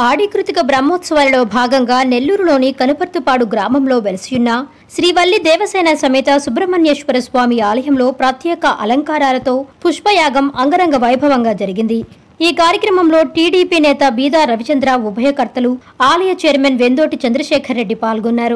ఆడికృతిక బ్రహ్మోత్సవాలలో భాగంగా నెల్లూరులోని కనుపర్తుపాడు గ్రామంలో వెలసియున్న శ్రీవల్లి దేవసేన సమేత సుబ్రహ్మణ్యేశ్వర స్వామి ఆలయంలో ప్రత్యేక అలంకారాలతో పుష్పయాగం అంగరంగ వైభవంగా జరిగింది ఈ కార్యక్రమంలో టీడీపీ నేత బీదా రవిచంద్ర ఉభయకర్తలు ఆలయ చైర్మన్ వెందోటి చంద్రశేఖర్ రెడ్డి పాల్గొన్నారు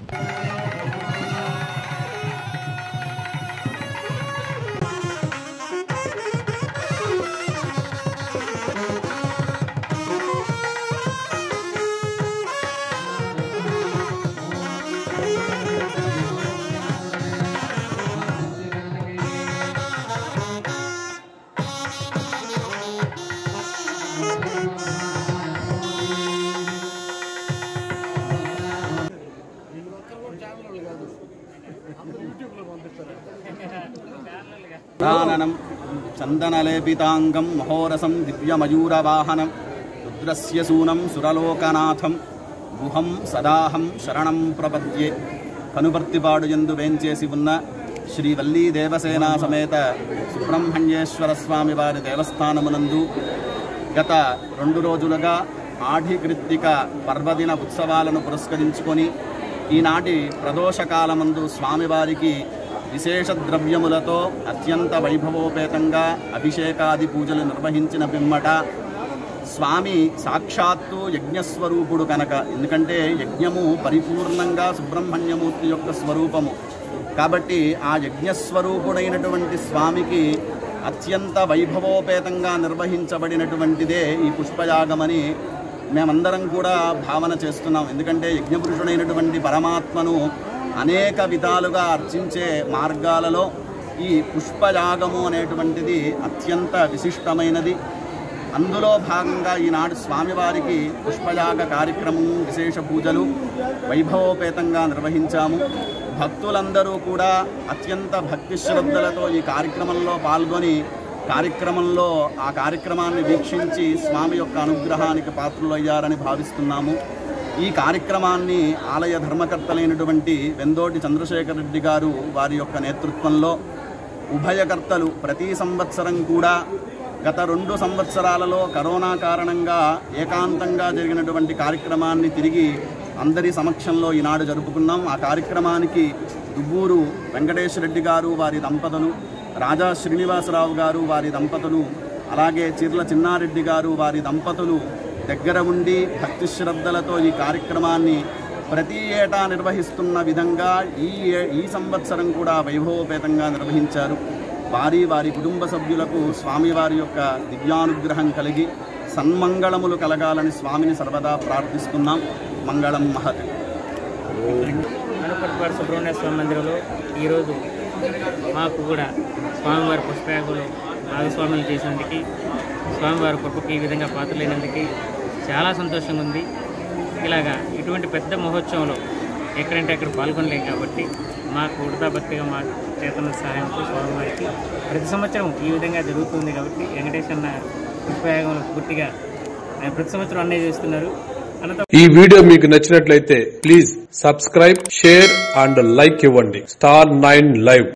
దాననం చందనలేపితాంగం మహోరసం దివ్యమయూరవాహనం రుద్రస్య సూనం సురలోకనాథం గుహం సదాహం శరణం ప్రపద్యే కనుపర్తిపాడు ఎందు వేంచేసి ఉన్న శ్రీ వల్లీ దేవసేన సమేత సుబ్రహ్మణ్యేశ్వర స్వామి వారి దేవస్థానమునందు గత రెండు రోజులుగా ఆఢికృత్తిక పర్వదిన ఉత్సవాలను పురస్కరించుకొని ఈనాటి ప్రదోషకాలమందు స్వామివారికి విశేష ద్రవ్యములతో అత్యంత వైభవోపేతంగా అభిషేకాది పూజలు నిర్వహించిన పిమ్మట స్వామి సాక్షాత్తు యజ్ఞస్వరూపుడు కనుక ఎందుకంటే యజ్ఞము పరిపూర్ణంగా సుబ్రహ్మణ్యమూర్తి యొక్క స్వరూపము కాబట్టి ఆ యజ్ఞస్వరూపుడైనటువంటి స్వామికి అత్యంత వైభవోపేతంగా నిర్వహించబడినటువంటిదే ఈ పుష్పయాగమని మేమందరం కూడా భావన చేస్తున్నాం ఎందుకంటే యజ్ఞపురుషుడైనటువంటి పరమాత్మను అనేక విధాలుగా అర్చించే మార్గాలలో ఈ పుష్పయాగము అనేటువంటిది అత్యంత విశిష్టమైనది అందులో భాగంగా ఈనాడు స్వామివారికి పుష్పయాగ కార్యక్రమం విశేష పూజలు వైభవోపేతంగా నిర్వహించాము భక్తులందరూ కూడా అత్యంత భక్తి శ్రద్ధలతో ఈ కార్యక్రమంలో పాల్గొని కార్యక్రమంలో ఆ కార్యక్రమాన్ని వీక్షించి స్వామి యొక్క అనుగ్రహానికి పాత్రులయ్యారని భావిస్తున్నాము ఈ కార్యక్రమాన్ని ఆలయ ధర్మకర్తలైనటువంటి వెందోటి చంద్రశేఖర్ రెడ్డి గారు వారి యొక్క నేతృత్వంలో ఉభయకర్తలు ప్రతి సంవత్సరం కూడా గత రెండు సంవత్సరాలలో కరోనా కారణంగా ఏకాంతంగా జరిగినటువంటి కార్యక్రమాన్ని తిరిగి అందరి సమక్షంలో ఈనాడు జరుపుకున్నాం ఆ కార్యక్రమానికి దుబ్బూరు వెంకటేశ్వర రెడ్డి గారు వారి దంపతులు రాజా శ్రీనివాసరావు గారు వారి దంపతులు అలాగే చీర్ల చిన్నారెడ్డి గారు వారి దంపతులు దగ్గర ఉండి భక్తి శ్రద్ధలతో ఈ కార్యక్రమాన్ని ప్రతి ఏటా నిర్వహిస్తున్న విధంగా ఈ ఏ- ఈ సంవత్సరం కూడా వైభవోపేతంగా నిర్వహించారు వారి వారి కుటుంబ సభ్యులకు స్వామివారి యొక్క దివ్యానుగ్రహం కలిగి సన్మంగళములు కలగాలని స్వామిని సర్వదా ప్రార్థిస్తున్నాం మంగళం మహత్ కనుపర్తిపాడు సుబ్రహ్మణ్య స్వామి మందిరంలో ఈరోజు మాకు కూడా స్వామివారి పుష్పయాగంలో భాగస్వాములు చేసినందుకు స్వామివారి కృపకి ఈ విధంగా పాత్రలైనందుకు చాలా సంతోషంగా ఉంది ఇలాగా ఇటువంటి పెద్ద మహోత్సవంలో ఎక్కడంటే అక్కడ పాల్గొనలేం కాబట్టి మాకు ఉడతాభక్తిగా మా చేతన సహాయంతో స్వామివారికి ప్రతి సంవత్సరం ఈ విధంగా జరుగుతుంది కాబట్టి వెంకటేష్ అన్న పుష్పయాగంలో పూర్తిగా ఆయన ప్రతి సంవత్సరం అన్నయ్య చేస్తున్నారు అనంత ఈ వీడియో మీకు నచ్చినట్లయితే please subscribe share and like ఇవ్వండి స్టార్ నైన్ లైవ్